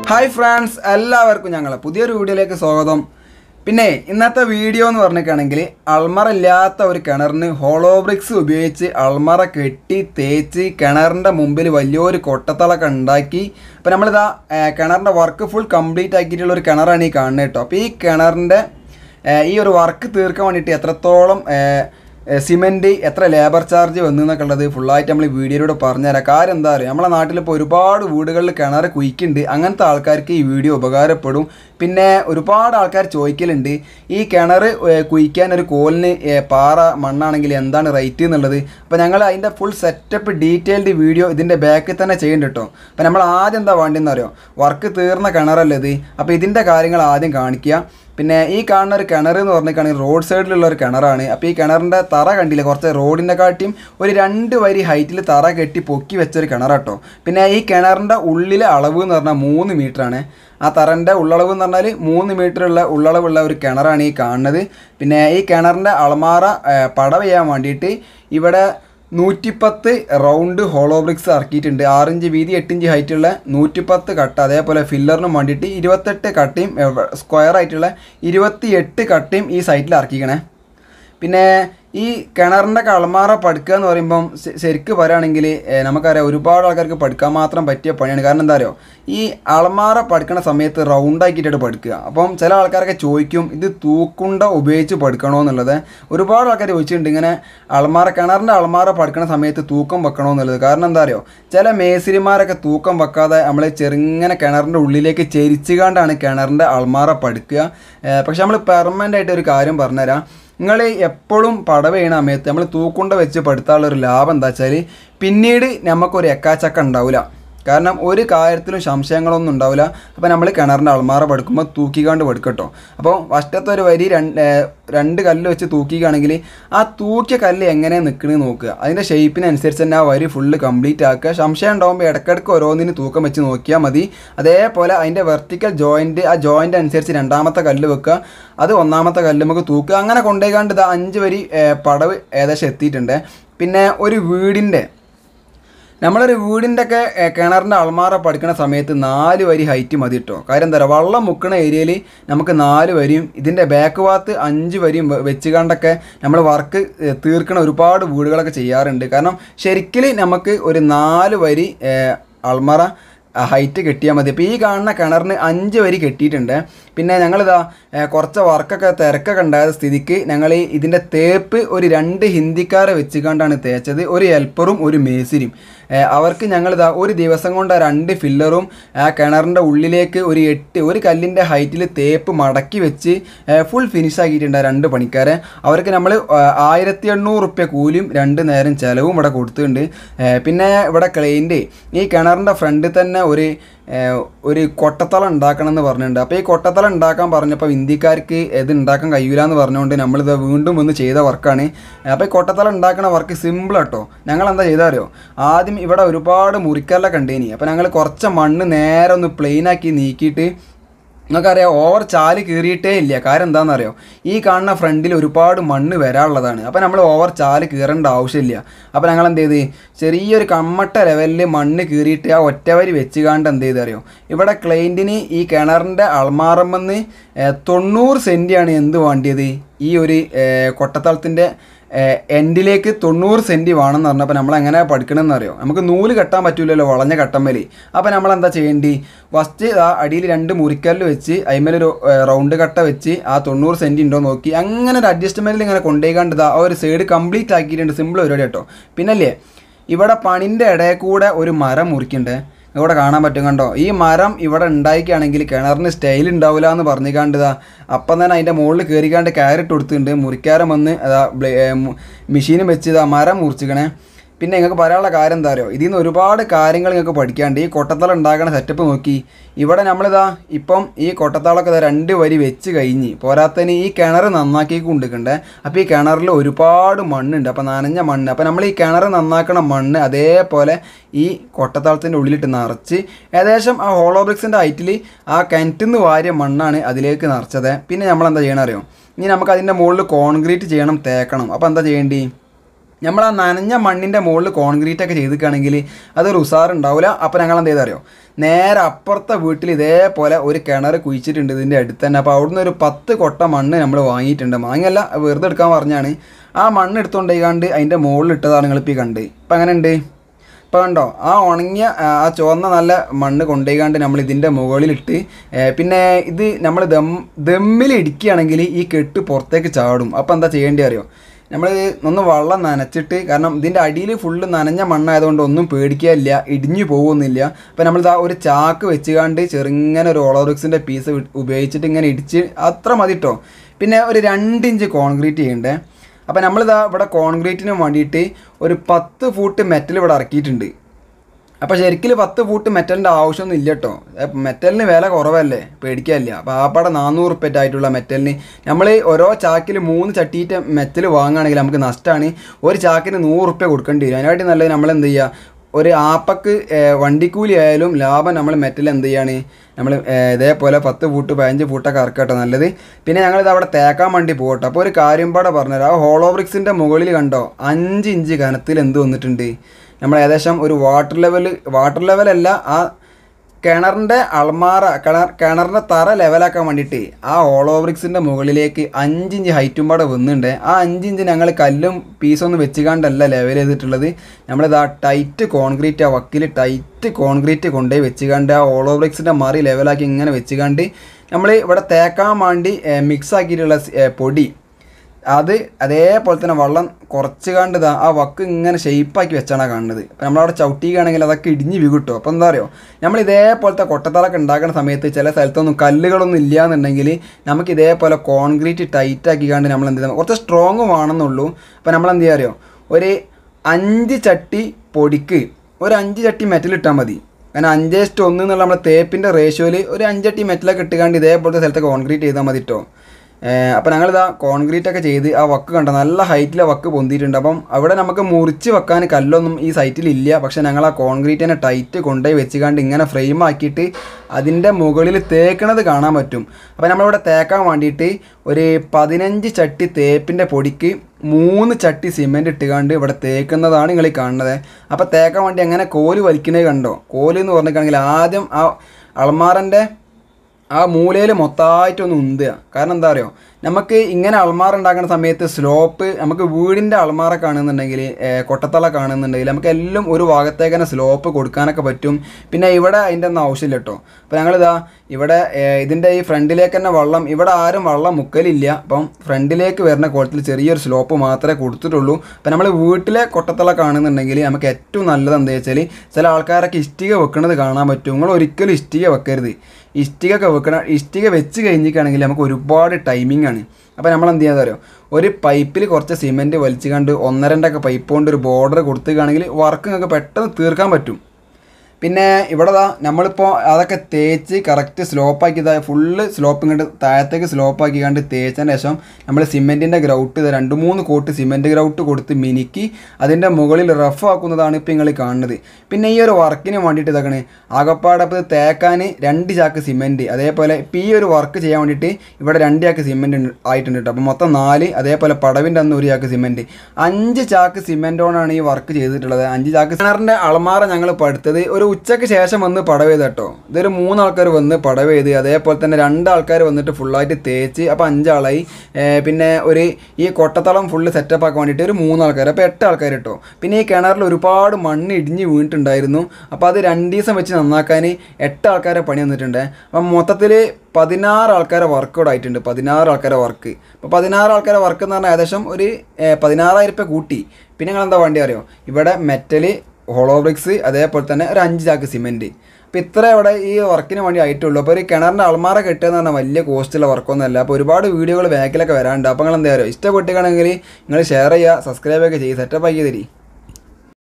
hi friends എല്ലാവർക്കും ഞങ്ങളെ പുതിയൊരു വീഡിയോയിലേക്ക് സ്വാഗതം പിന്നെ ഇന്നത്തെ വീഡിയോ എന്ന് പറഞ്ഞിട്ടാണെങ്കിൽ അൾമറ ഇല്ലാത്ത ഒരു കിണറിന് ഹോളോബ്രിക്സ് ഉപയോഗിച്ച് അൾമറ കെട്ടി തേച്ച് കിണറിൻ്റെ മുമ്പിൽ വലിയൊരു കൊട്ടത്തളൊക്കെ ഉണ്ടാക്കി അപ്പോൾ നമ്മളിതാ ഏർ, കിണറിൻ്റെ വർക്ക് ഫുൾ കംപ്ലീറ്റ് ആക്കിയിട്ടുള്ള ഒരു കിണറാണ് ഈ കാണുന്നത് കേട്ടോ അപ്പോൾ ഈ കിണറിൻ്റെ ഏർ, ഈ ഒരു വർക്ക് തീർക്കാൻ വേണ്ടിയിട്ട് എത്രത്തോളം സിമെൻറ്റ് എത്ര ലേബർ ചാർജ് വന്നു എന്നൊക്കെ ഉള്ളത് ഫുള്ളായിട്ട് നമ്മൾ ഈ വീഡിയോയിലൂടെ പറഞ്ഞുതരാം കാര്യം എന്താ പറയുക നമ്മളെ നാട്ടിൽ ഇപ്പോൾ ഒരുപാട് വീടുകളിൽ കിണർ കുഴിക്കുന്നുണ്ട് അങ്ങനത്തെ ആൾക്കാർക്ക് ഈ വീഡിയോ ഉപകാരപ്പെടും പിന്നെ ഒരുപാട് ആൾക്കാർ ചോദിക്കലുണ്ട് ഈ കിണർ കുഴിക്കാൻ ഒരു കോലിന് ഏ, പാറ മണ്ണാണെങ്കിൽ എന്താണ് റേറ്റ് എന്നുള്ളത് അപ്പോൾ ഞങ്ങൾ അതിൻ്റെ ഫുൾ സെറ്റപ്പ് ഡീറ്റെയിൽഡ് വീഡിയോ ഇതിൻ്റെ ബാക്കിൽ തന്നെ ചെയ്യുന്നുണ്ട് കേട്ടോ അപ്പോൾ നമ്മൾ ആദ്യം എന്താ വേണ്ടതെന്ന് അറിയോ വർക്ക് തീർന്ന കിണറല്ലേ ഇത് അപ്പോൾ ഇതിൻ്റെ കാര്യങ്ങൾ ആദ്യം കാണിക്കുക പിന്നെ ഈ കാണുന്ന ഒരു കിണർ എന്ന് പറഞ്ഞിട്ടാണെങ്കിൽ റോഡ് സൈഡിലുള്ള ഒരു കിണറാണ് അപ്പോൾ ഈ കിണറിൻ്റെ തറ കണ്ടില്ലേ കുറച്ച് റോഡിൻ്റെ കാട്ടിയും ഒരു രണ്ട് വരി ഹൈറ്റിൽ തറ കെട്ടി പൊക്കി വെച്ചൊരു കിണറാട്ടോ പിന്നെ ഈ കിണറിൻ്റെ ഉള്ളിലെ അളവ് എന്ന് പറഞ്ഞാൽ മൂന്ന് മീറ്ററാണ് ആ തറൻ്റെ ഉള്ളളവ് എന്ന് പറഞ്ഞാൽ മൂന്ന് മീറ്ററുള്ള ഉള്ളളവുള്ള ഒരു കിണറാണ് ഈ കാണുന്നത് പിന്നെ ഈ കിണറിൻ്റെ അളമാറ ഏർ, പടവ് ചെയ്യാൻ വേണ്ടിയിട്ട് ഇവിടെ നൂറ്റിപ്പത്ത് റൗണ്ട് ഹോളോ ബ്രിക്സ് ഇറക്കിയിട്ടുണ്ട് ആറിഞ്ച് വീതി എട്ടിഞ്ച് ഹൈറ്റുള്ള നൂറ്റിപ്പത്ത് കട്ട അതേപോലെ ഫില്ലറിനും വേണ്ടിയിട്ട് ഇരുപത്തെട്ട് കട്ടയും സ്ക്വയർ ആയിട്ടുള്ള ഇരുപത്തിയെട്ട് കട്ടയും ഈ സൈറ്റിൽ ഇറക്കിക്കണേ പിന്നെ ഈ കിണറിൻ്റെ കളമാറ പഠിക്കുക എന്ന് പറയുമ്പം ശ- ശരിക്ക് പറയുകയാണെങ്കിൽ ഏഹ്, നമുക്കറിയാം ഒരുപാട് ആൾക്കാർക്ക് പഠിക്കാൻ മാത്രം പറ്റിയ പണിയാണ് കാരണം എന്താ അറിയോ ഈ അളമാറ പഠിക്കുന്ന സമയത്ത് റൗണ്ടാക്കിയിട്ടാണ് പഠിക്കുക അപ്പം ചില ആൾക്കാരൊക്കെ ചോദിക്കും ഇത് തൂക്കുണ്ട ഉപയോഗിച്ച് പഠിക്കണോ എന്നുള്ളത് ഒരുപാട് ആൾക്കാർ ചോദിച്ചിട്ടുണ്ട് ഇങ്ങനെ അളമാറ കിണറിൻ്റെ അളമാറ പഠിക്കുന്ന സമയത്ത് തൂക്കം വെക്കണോ എന്നുള്ളത് കാരണം എന്താ അറിയോ ചില മേസിരിമാരൊക്കെ തൂക്കം വെക്കാതെ നമ്മൾ ചെറുങ്ങനെ കിണറിൻ്റെ ഉള്ളിലേക്ക് ചെരിച്ചുകൊണ്ടാണ് കിണറിൻ്റെ അൾമാറ പഠിക്കുക ഏഹ്, പക്ഷെ നമ്മൾ പെർമനൻ്റ് ആയിട്ട് ഒരു കാര്യം പറഞ്ഞുതരാം നിങ്ങൾ എപ്പോഴും പടവ് ചെയ്യണ സമയത്ത് നമ്മൾ തൂക്കുണ്ട വെച്ച് പടുത്താനുള്ള ഒരു ലാഭം എന്താ വെച്ചാൽ പിന്നീട് നമുക്കൊരു എക്കാച്ചക്ക ഉണ്ടാവില്ല കാരണം ഒരു കാര്യത്തിലും സംശയങ്ങളൊന്നും ഉണ്ടാവില്ല അപ്പോൾ നമ്മൾ കിണറിൻ്റെ അൾമാറ പടുക്കുമ്പോൾ തൂക്കിക്കാണ്ട് പടുക്കട്ടോ അപ്പോൾ ഫസ്റ്റത്തെ ഒരു വരി രണ്ട് ഏർ രണ്ട് കല്ല് വെച്ച് തൂക്കിക്കുകയാണെങ്കിൽ ആ തൂക്കിയ കല്ല് എങ്ങനെ നിൽക്കണമെന്ന് നോക്കുക അതിൻ്റെ ഷേപ്പിനനുസരിച്ച് തന്നെ ആ വരി ഫുള്ള് കംപ്ലീറ്റ് ആക്കുക സംശയം ഉണ്ടാകുമ്പോൾ ഇടയ്ക്കിടയ്ക്ക് ഓരോന്നിന് തൂക്കം വെച്ച് നോക്കിയാൽ മതി അതേപോലെ അതിൻ്റെ വെർട്ടിക്കൽ ജോയിൻറ്റ് ആ ജോയിൻ്റ് അനുസരിച്ച് രണ്ടാമത്തെ കല്ല് വെക്കുക അത് ഒന്നാമത്തെ കല്ല് നമുക്ക് തൂക്കുക അങ്ങനെ കൊണ്ടുപോയിക്കാണ്ട് ഇത് അഞ്ച് വരി ഏർ പടവ് ഏകദേശം എത്തിയിട്ടുണ്ട് പിന്നെ ഒരു വീടിൻ്റെ നമ്മളൊരു വീടിൻ്റെ ഒക്കെ ഏ, കിണറിൻ്റെ അൾമാറ പഠിക്കുന്ന സമയത്ത് നാല് വരി ഹൈറ്റ് മതി കേട്ടോ കാര്യം എന്താ പറയുക വെള്ളം മുക്കണ ഏരിയയിൽ നമുക്ക് നാല് വരിയും ഇതിൻ്റെ ബാക്ക് ഭാഗത്ത് അഞ്ച് വരിയും വെ- വെച്ച് കണ്ടൊക്കെ നമ്മൾ വർക്ക് തീർക്കണ ഒരുപാട് വീടുകളൊക്കെ ചെയ്യാറുണ്ട് കാരണം ശരിക്കും നമുക്ക് ഒരു നാല് വരി ഏ, അൾമറ ഹൈറ്റ് കെട്ടിയാൽ മതി അപ്പോൾ ഈ കാണുന്ന കിണറിന് അഞ്ച് വരി കെട്ടിയിട്ടുണ്ട് പിന്നെ ഞങ്ങളിതാ ഏ, കുറച്ച് വർക്കൊക്കെ തിരക്കൊക്കെ ഉണ്ടായ സ്ഥിതിക്ക് ഞങ്ങൾ ഈ ഇതിൻ്റെ തേപ്പ് ഒരു രണ്ട് ഹിന്ദിക്കാരെ വെച്ചുകൊണ്ടാണ് തേച്ചത് ഒരു ഹെൽപ്പറും ഒരു മേസിരിയും ഏ, അവർക്ക് ഞങ്ങളിതാ ഒരു ദിവസം കൊണ്ട് ആ രണ്ട് ഫില്ലറും ആ കിണറിൻ്റെ ഉള്ളിലേക്ക് ഒരു എട്ട് ഒരു കല്ലിൻ്റെ ഹൈറ്റിൽ തേപ്പ് മടക്കി വെച്ച് ഫുൾ ഫിനിഷ് ആക്കിയിട്ടുണ്ട് ആ രണ്ട് പണിക്കാരെ അവർക്ക് നമ്മൾ ആയിരത്തി എണ്ണൂറ് റുപ്യ കൂലിയും രണ്ട് നേരം ചിലവും ഇവിടെ കൊടുത്തിട്ടുണ്ട് ഏ, പിന്നെ ഇവിടെ ക്ലൈൻറ്റ് ഈ കിണറിൻ്റെ ഫ്രണ്ടിൽ തന്നെ ഒരു ഏ, ഒരു കൊട്ടത്തളം ഉണ്ടാക്കണം എന്ന് പറഞ്ഞിട്ടുണ്ട് അപ്പോൾ ഈ കൊട്ടത്തളം ഉണ്ടാക്കാൻ പറഞ്ഞപ്പോൾ ഇന്ത്യക്കാർക്ക് ഇത് ഉണ്ടാക്കാൻ കഴിയില്ല എന്ന് പറഞ്ഞുകൊണ്ട് നമ്മളിത് വീണ്ടും ഒന്ന് ചെയ്ത വർക്കാണ് അപ്പോൾ ഈ കൊട്ടത്തളം ഉണ്ടാക്കുന്ന വർക്ക് സിമ്പിൾ കേട്ടോ ഞങ്ങൾ എന്താ ചെയ്താൽ അറിയോ ആദ്യം ഇവിടെ ഒരുപാട് മുറിക്കല്ലൊക്കെ ഉണ്ടേനി അപ്പോൾ ഞങ്ങൾ കുറച്ച് മണ്ണ് നേരെ ഒന്ന് പ്ലെയിൻ ആക്കി നീക്കിയിട്ട് നിങ്ങൾക്കറിയാം ഓവർ ചാല് കീറിയിട്ടേ ഇല്ല കാര്യം എന്താണെന്നറിയോ ഈ കാണുന്ന ഫ്രണ്ടിൽ ഒരുപാട് മണ്ണ് വരാനുള്ളതാണ് അപ്പോൾ നമ്മൾ ഓവർ ചാല് കീറേണ്ട ആവശ്യമില്ല അപ്പോൾ ഞങ്ങൾ എന്ത് ചെയ്ത് ചെറിയൊരു കമ്മട്ട ലെവലിൽ മണ്ണ് കീറിയിട്ട് ആ ഒറ്റവരി വെച്ച് കാണ്ട് എന്ത് ചെയ്ത് അറിയോ ഇവിടെ ക്ലൈൻറ്റിന് ഈ കിണറിൻ്റെ അൾമാറമ്മെന്ന് തൊണ്ണൂറ് സെൻറ്റിയാണ് എന്ത് വേണ്ടിയത് ഈ ഒരു കൊട്ടത്തളത്തിൻ്റെ എൻഡിലേക്ക് തൊണ്ണൂറ് സെൻറ്റി വേണമെന്ന് പറഞ്ഞപ്പോൾ നമ്മൾ എങ്ങനെ പഠിക്കണമെന്ന് അറിയോ നമുക്ക് നൂല് കെട്ടാൻ പറ്റൂലല്ലോ വളഞ്ഞ കട്ടമ്മല് അപ്പോൾ നമ്മൾ എന്താ ചെയ്യേണ്ടി ഫസ്റ്റ് ആ അടിയിൽ രണ്ട് മുറിക്കല്ല് വെച്ച് അതിന്മേലൊരു റൗണ്ട് കട്ട വെച്ച് ആ തൊണ്ണൂറ് സെൻറ്റി ഉണ്ടോ എന്ന് നോക്കി അങ്ങനെ ഒരു അഡ്ജസ്റ്റ്മെൻറ്റിൽ ഇങ്ങനെ കൊണ്ടുപോയിക്കാണ്ട് ഇതാ ആ ഒരു സൈഡ് കംപ്ലീറ്റ് ആക്കിയിട്ടുണ്ട് സിമ്പിൾ പരിപാടി കേട്ടോ പിന്നല്ലേ ഇവിടെ പണിൻ്റെ ഇടയിൽ കൂടെ ഒരു മരം മുറിക്കണ്ടേ ഇവിടെ കാണാൻ പറ്റും കണ്ടോ ഈ മരം ഇവിടെ ഉണ്ടായിക്കുകയാണെങ്കിൽ കിണറിന് സ്റ്റൈൽ ഉണ്ടാവില്ല എന്ന് പറഞ്ഞിക്കാണ്ട് ഇതാ അപ്പം തന്നെ അതിൻ്റെ മുകളിൽ കയറിക്കാണ്ട് കയറിട്ട് കൊടുത്തിട്ടുണ്ട് മുറിക്കാരം വന്ന് അതാ മെഷീനും വെച്ച് ഇതാ മരം മുറിച്ചിക്കണേ പിന്നെ നിങ്ങൾക്ക് പറയാനുള്ള കാര്യം എന്താ അറിയോ ഇതിൽ നിന്ന് ഒരുപാട് കാര്യങ്ങൾ നിങ്ങൾക്ക് പഠിക്കാണ്ട് ഈ കൊട്ടത്തളം ഉണ്ടാക്കുന്ന സെറ്റപ്പ് നോക്കി ഇവിടെ നമ്മളിതാ ഇപ്പം ഈ കൊട്ടത്താളൊക്കെ ഇതാ രണ്ട് വരി വെച്ച് കഴിഞ്ഞ് പോരാത്തതിന് ഈ കിണർ നന്നാക്കി കൊണ്ടിരിക്കണ്ടേ അപ്പോൾ ഈ കിണറിൽ ഒരുപാട് മണ്ണുണ്ട് അപ്പോൾ നനഞ്ഞ മണ്ണ് അപ്പോൾ നമ്മൾ ഈ കിണർ നന്നാക്കണ മണ്ണ് അതേപോലെ ഈ കൊട്ടത്താളത്തിൻ്റെ ഉള്ളിലിട്ട് നിറച്ച് ഏകദേശം ആ ഹോളോ ബ്രിക്സിൻ്റെ ഹൈറ്റിൽ ആ കിണറ്റിൽ നിന്ന് വാരിയ മണ്ണാണ് അതിലേക്ക് നിറച്ചത് പിന്നെ നമ്മൾ എന്താ ചെയ്യണം അറിയോ ഇനി നമുക്ക് അതിൻ്റെ മുകളിൽ കോൺക്രീറ്റ് ചെയ്യണം തേക്കണം അപ്പോൾ എന്താ ചെയ്യേണ്ടി നമ്മൾ ആ നനഞ്ഞ മണ്ണിൻ്റെ മുകളിൽ കോൺക്രീറ്റ് ഒക്കെ ചെയ്തിക്കുകയാണെങ്കിൽ അതൊരു ഉസാറുണ്ടാവില്ല അപ്പോൾ ഞങ്ങൾ എന്ത് ചെയ്തറിയോ നേരെ അപ്പുറത്തെ വീട്ടിൽ ഇതേപോലെ ഒരു കിണർ കുഴിച്ചിട്ടുണ്ട് ഇതിൻ്റെ അടുത്ത് തന്നെ അപ്പോൾ അവിടുന്ന് ഒരു പത്ത് കൊട്ട മണ്ണ് നമ്മൾ വാങ്ങിയിട്ടുണ്ട് വാങ്ങിയല്ല വെറുതെ എടുക്കാൻ പറഞ്ഞാണ് ആ മണ്ണ് എടുത്തുകൊണ്ടേക്കാണ്ട് അതിൻ്റെ മുകളിൽ ഇട്ടതാണ് നിങ്ങളിപ്പോൾ ഈ കണ്ട് ഇപ്പം അങ്ങനെ ഉണ്ട് ഇപ്പോൾ കണ്ടോ ആ ഉണങ്ങിയ ആ, ആ ചുവന്ന നല്ല മണ്ണ് കൊണ്ടുപോയിക്കാണ്ട് നമ്മൾ ഇതിൻ്റെ മുകളിലിട്ട് ഏ, പിന്നെ ഇത് നമ്മൾ ദം ദമ്മിൽ ഇടിക്കുകയാണെങ്കിൽ ഈ കെട്ട് പുറത്തേക്ക് ചാടും അപ്പോൾ എന്താ ചെയ്യേണ്ടി അറിയോ നമ്മൾ ഒന്ന് വെള്ളം നനച്ചിട്ട് കാരണം ഇതിൻ്റെ അടിയിൽ ഫുള്ള് നനഞ്ഞ മണ്ണായതുകൊണ്ട് ഒന്നും പേടിക്കാനില്ല ഇടിഞ്ഞു പോകുന്നില്ല അപ്പോൾ നമ്മൾ ഒരു ചാക്ക് വെച്ചുകാണ്ട് ചെറുങ്ങനെ ഒരു ഓളോറിക്സിൻ്റെ പീസ് ഉപയോഗിച്ചിട്ട് ഇങ്ങനെ ഇടിച്ച് അത്ര മതി കേട്ടോ പിന്നെ ഒരു രണ്ട് ഇഞ്ച് കോൺക്രീറ്റ് ചെയ്യണ്ടേ അപ്പോൾ നമ്മളിതാ ഇവിടെ കോൺക്രീറ്റിന് വേണ്ടിയിട്ട് ഒരു പത്ത് ഫൂട്ട് മെറ്റൽ ഇവിടെ ഇറക്കിയിട്ടുണ്ട് അപ്പോൾ ശരിക്കും പത്ത് ഫൂട്ട് മെറ്റലിൻ്റെ ആവശ്യമൊന്നും ഇല്ല കേട്ടോ മെറ്റലിന് വില കുറവല്ലേ പേടിക്കാനില്ല അപ്പോൾ ആപ്പാടെ നാനൂറ് റുപ്യറ്റ് ആയിട്ടുള്ള മെറ്റലിന് നമ്മൾ ഓരോ ചാക്കിൽ മൂന്ന് ചട്ടിയിട്ട് മെറ്റൽ വാങ്ങുകയാണെങ്കിൽ നമുക്ക് നഷ്ടമാണ് ഒരു ചാക്കിന് നൂറ് റുപ്യ കൊടുക്കേണ്ടി വരും അതിനായിട്ട് നല്ലത് നമ്മൾ എന്ത് ചെയ്യുക ഒരു ആപ്പക്ക് ഏഹ്, വണ്ടിക്കൂലി ആയാലും ലാഭം നമ്മൾ മെറ്റൽ എന്ത് ചെയ്യാണ് നമ്മൾ ഏഹ്, ഇതേപോലെ പത്ത് ഫൂട്ട് പതിനഞ്ച് ഫൂട്ടൊക്കെ ഇറക്കട്ടോ നല്ലത് പിന്നെ ഞങ്ങളിത് അവിടെ തേക്കാൻ വേണ്ടി പോകട്ടെ അപ്പോൾ ഒരു കാര്യം പാടെ പറഞ്ഞുതരാം ആ ഹോളോ ബ്രിക്സിൻ്റെ മുകളിൽ കണ്ടോ അഞ്ച് ഇഞ്ച് കനത്തിൽ എന്ത് വന്നിട്ടുണ്ട് നമ്മൾ ഏകദേശം ഒരു വാട്ടർ ലെവൽ വാട്ടർ ലെവലല്ല ആ കിണറിൻ്റെ അൾമാറ കിണർ കിണറിൻ്റെ തറ ലെവലാക്കാൻ വേണ്ടിയിട്ട് ആ ഹോളോ ബ്രിക്സിൻ്റെ മുകളിലേക്ക് അഞ്ച് ഇഞ്ച് ഹൈറ്റും പാടെ വന്നിട്ടുണ്ട് ആ അഞ്ച് ഇഞ്ച് ഞങ്ങൾ കല്ലും പീസൊന്നും വെച്ചുകാണ്ടല്ല ലെവൽ ചെയ്തിട്ടുള്ളത് നമ്മളിത് ആ ടൈറ്റ് കോൺക്രീറ്റ് ആ വക്കിൽ ടൈറ്റ് കോൺക്രീറ്റ് കൊണ്ടുപോയി വെച്ചുകാണ്ട് ആ ഹോളോ ബ്രിക്സിൻ്റെ മറി ലെവലാക്കി ഇങ്ങനെ വെച്ചുകാണ്ട് നമ്മൾ ഇവിടെ തേക്കാൻ വേണ്ടി മിക്സ് ആക്കിയിട്ടുള്ള സ്- ഏ, പൊടി അത് അതേപോലെ തന്നെ വെള്ളം കുറച്ച് കണ്ട് ഇതാ ആ വക്ക് ഇങ്ങനെ ഷെയ്പ്പാക്കി വെച്ചാണ് കാണുന്നത് അപ്പം നമ്മളവിടെ ചവിട്ടിക്കുകയാണെങ്കിൽ അതൊക്കെ ഇടിഞ്ഞ് വീകിട്ടോ അപ്പോൾ എന്താ അറിയോ നമ്മൾ ഇതേപോലത്തെ കൊട്ടത്തളൊക്കെ ഉണ്ടാക്കുന്ന സമയത്ത് ചില സ്ഥലത്തൊന്നും കല്ലുകളൊന്നും ഇല്ല എന്നുണ്ടെങ്കിൽ നമുക്ക് ഇതേപോലെ കോൺക്രീറ്റ് ടൈറ്റ് ആക്കിക്കാണ്ട് നമ്മൾ എന്ത് ചെയ്താൽ കുറച്ച് സ്ട്രോങ് വേണമെന്നുള്ളൂ അപ്പോൾ നമ്മൾ എന്ത് ചെയ്യുക അറിയോ ഒരു അഞ്ച് ചട്ടി പൊടിക്ക് ഒരു അഞ്ച് ചട്ടി മെറ്റൽ ഇട്ടാൽ മതി കാരണം അഞ്ചേസ്റ്റ് ഒന്ന് എന്നുള്ള നമ്മുടെ തേപ്പിൻ്റെ റേഷ്യോയിൽ ഒരു അഞ്ചട്ടി മെറ്റലൊക്കെ ഇട്ടുകാണ്ട് ഇതേപോലത്തെ സ്ഥലത്ത് കോൺക്രീറ്റ് ചെയ്താൽ മതി കേട്ടോ അപ്പോൾ ഞങ്ങളിതാ കോൺക്രീറ്റ് ഒക്കെ ചെയ്ത് ആ വക്ക് കണ്ടോ നല്ല ഹൈറ്റിലെ വക്ക് പൊന്തിയിട്ടുണ്ട് അപ്പം അവിടെ നമുക്ക് മുറിച്ച് വെക്കാൻ കല്ലൊന്നും ഈ സൈറ്റിൽ ഇല്ല പക്ഷെ ഞങ്ങൾ ആ കോൺക്രീറ്റിനെ ടൈറ്റ് കൊണ്ടുപോയി വെച്ചുകാണ്ട് ഇങ്ങനെ ഫ്രെയിം ആക്കിയിട്ട് അതിൻ്റെ മുകളിൽ തേക്കണത് കാണാൻ പറ്റും അപ്പോൾ നമ്മളിവിടെ തേക്കാൻ വേണ്ടിയിട്ട് ഒരു പതിനഞ്ച് ചട്ടി തേപ്പിൻ്റെ പൊടിക്ക് മൂന്ന് ചട്ടി സിമെൻറ്റ് ഇട്ടുകാണ്ട് ഇവിടെ തേക്കുന്നതാണ് നിങ്ങൾ ഈ കാണുന്നത് അപ്പോൾ തേക്കാൻ വേണ്ടി അങ്ങനെ കോല് വലിക്കുന്നത് കണ്ടോ കോല് എന്ന് പറഞ്ഞിട്ടുണ്ടെങ്കിൽ ആദ്യം ആ അൾമാറൻ്റെ ആ മൂലയിൽ മൊത്തമായിട്ടൊന്ന് ഉന്തുക കാരണം എന്താ പറയുക നമുക്ക് ഇങ്ങനെ അൾമാറ ഉണ്ടാക്കുന്ന സമയത്ത് സ്ലോപ്പ് നമുക്ക് വീടിൻ്റെ അൾമാറ കാണുന്നുണ്ടെങ്കിൽ കൊട്ടത്തള കാണുന്നുണ്ടെങ്കിൽ നമുക്ക് എല്ലാം ഒരു ഭാഗത്തേക്ക് തന്നെ സ്ലോപ്പ് കൊടുക്കാനൊക്കെ പറ്റും പിന്നെ ഇവിടെ അതിൻ്റെ ഒന്നും ആവശ്യമില്ല കേട്ടോ അപ്പോൾ ഞങ്ങളിതാ ഇവിടെ ഏഹ്, ഇതിൻ്റെ ഈ ഫ്രണ്ടിലേക്ക് തന്നെ വെള്ളം ഇവിടെ ആരും വെള്ളം മുക്കലില്ല അപ്പം ഫ്രണ്ടിലേക്ക് വരുന്ന കുളത്തിൽ ചെറിയൊരു സ്ലോപ്പ് മാത്രമേ കൊടുത്തിട്ടുള്ളൂ അപ്പം നമ്മൾ വീട്ടിലെ കൊട്ടത്തള കാണുന്നുണ്ടെങ്കിൽ നമുക്ക് ഏറ്റവും നല്ലത് എന്താ വെച്ചാൽ ചില ആൾക്കാരൊക്കെ ഇഷ്ടിക വെക്കുന്നത് കാണാൻ പറ്റും നിങ്ങൾ ഒരിക്കലും ഇഷ്ടിക വെക്കരുത് ഇഷ്ടിക ഒക്കെ വെക്കണം ഇഷ്ടിക വെച്ച് കഴിഞ്ഞിട്ടാണെങ്കിൽ നമുക്ക് ഒരുപാട് ടൈമിംഗ് ആണ് അപ്പോൾ നമ്മൾ എന്ത് ചെയ്യാൻ അറിയോ ഒരു പൈപ്പിൽ കുറച്ച് സിമെൻറ്റ് വലിച്ചു കണ്ട് ഒന്നരണ്ടൊക്കെ പൈപ്പ് കൊണ്ട് ഒരു ബോർഡർ കൊടുത്തുകയാണെങ്കിൽ വർക്ക് നിങ്ങൾക്ക് പെട്ടെന്ന് തീർക്കാൻ പറ്റും പിന്നെ ഇവിടെ ദാ നമ്മളിപ്പോൾ അതൊക്കെ തേച്ച് കറക്റ്റ് സ്ലോപ്പാക്കിയതാ ഫുള്ള് സ്ലോപ്പ് ഇങ്ങോട്ട് താഴത്തേക്ക് സ്ലോപ്പാക്കി കണ്ട് തേച്ചതിന് ശേഷം നമ്മൾ സിമെൻറ്റിൻ്റെ ഗ്രൗട്ട് ഇത് രണ്ട് മൂന്ന് കോട്ട് സിമെൻറ്റ് ഗ്രൗട്ട് കൊടുത്ത് മിനുക്കി അതിൻ്റെ മുകളിൽ റഫ് ആക്കുന്നതാണ് ഇപ്പോൾ നിങ്ങൾ കാണുന്നത് പിന്നെ ഈ ഒരു വർക്കിന് വേണ്ടിയിട്ട് ഇതാക്കണേ ആകപ്പാടപ്പ് തേക്കാൻ രണ്ട് ചാക്ക് സിമെൻറ്റ് അതേപോലെ ഇപ്പോൾ ഈ ഒരു വർക്ക് ചെയ്യാൻ വേണ്ടിയിട്ട് ഇവിടെ രണ്ട് ചാക്ക് സിമെൻറ്റ് ആയിട്ടുണ്ട് കേട്ടോ അപ്പോൾ മൊത്തം നാല് അതേപോലെ പടവിൻ്റെ അന്ന് ഒരു ചാക്ക് സിമെൻറ്റ് അഞ്ച് ചാക്ക് സിമെൻറ്റോണാണ് ഈ വർക്ക് ചെയ്തിട്ടുള്ളത് അഞ്ച് ചാക്ക് കിണറിൻ്റെ അളമാറ ഞങ്ങൾ ഇപ്പോൾ എടുത്തത് ഒരു ഉച്ചയ്ക്ക് ശേഷം വന്ന് പടവ് ചെയ്ത് കേട്ടോ ഇതൊരു മൂന്നാൾക്കാർ വന്ന് പടവ് ചെയ്ത് അതേപോലെ തന്നെ രണ്ട് ആൾക്കാർ വന്നിട്ട് ഫുള്ളായിട്ട് തേച്ച് അപ്പോൾ അഞ്ചാളായി ഏർ പിന്നെ ഒരു ഈ കൊട്ടത്തളം ഫുള്ള് സെറ്റപ്പ് ആക്കാൻ വേണ്ടിയിട്ട് ഒരു മൂന്നാൾക്കാർ അപ്പോൾ എട്ട് ആൾക്കാർ കേട്ടോ പിന്നെ ഈ കിണറിൽ ഒരുപാട് മണ്ണ് ഇടിഞ്ഞ് വീണിട്ടുണ്ടായിരുന്നു അപ്പോൾ അത് രണ്ട് ദിവസം വെച്ച് നന്നാക്കാൻ എട്ട് ആൾക്കാരെ പണി വന്നിട്ടുണ്ട് അപ്പം മൊത്തത്തിൽ പതിനാറ് ആൾക്കാരെ വർക്ക് ഇവിടെ ആയിട്ടുണ്ട് പതിനാറ് ആൾക്കാരെ വർക്ക് അപ്പോൾ പതിനാറ് ആൾക്കാരെ വർക്ക് എന്ന് പറഞ്ഞാൽ ഏകദേശം ഒരു ഏർ, പതിനാറായിരം രൂപ കൂട്ടി പിന്നെ നിങ്ങൾ എന്താ വേണ്ടി അറിയോ ഇവിടെ മെറ്റൽ ഹോളോബ്രിക്സ് അതേപോലെ തന്നെ ഒരു അഞ്ച് ചാക്ക് സിമെൻറ്റ് അപ്പോൾ ഇത്ര ഇവിടെ ഈ വർക്കിന് വേണ്ടി ആയിട്ടുള്ളൂ അപ്പോൾ ഒരു കിണറിൻ്റെ അൾമാറ കെട്ടുക എന്ന് പറഞ്ഞാൽ വലിയ കോസ്റ്റുള്ള വർക്കൊന്നുമല്ല അപ്പോൾ ഒരുപാട് വീഡിയോകൾ ബാക്കിലൊക്കെ വരാനുണ്ട് അപ്പോൾ നിങ്ങൾ എന്താ പറയുക ഇഷ്ടപ്പെട്ടുകയാണെങ്കിൽ നിങ്ങൾ ഷെയർ ചെയ്യുക സബ്സ്ക്രൈബ് ഒക്കെ ചെയ്യുക സെറ്റപ്പ് ആക്കി തരി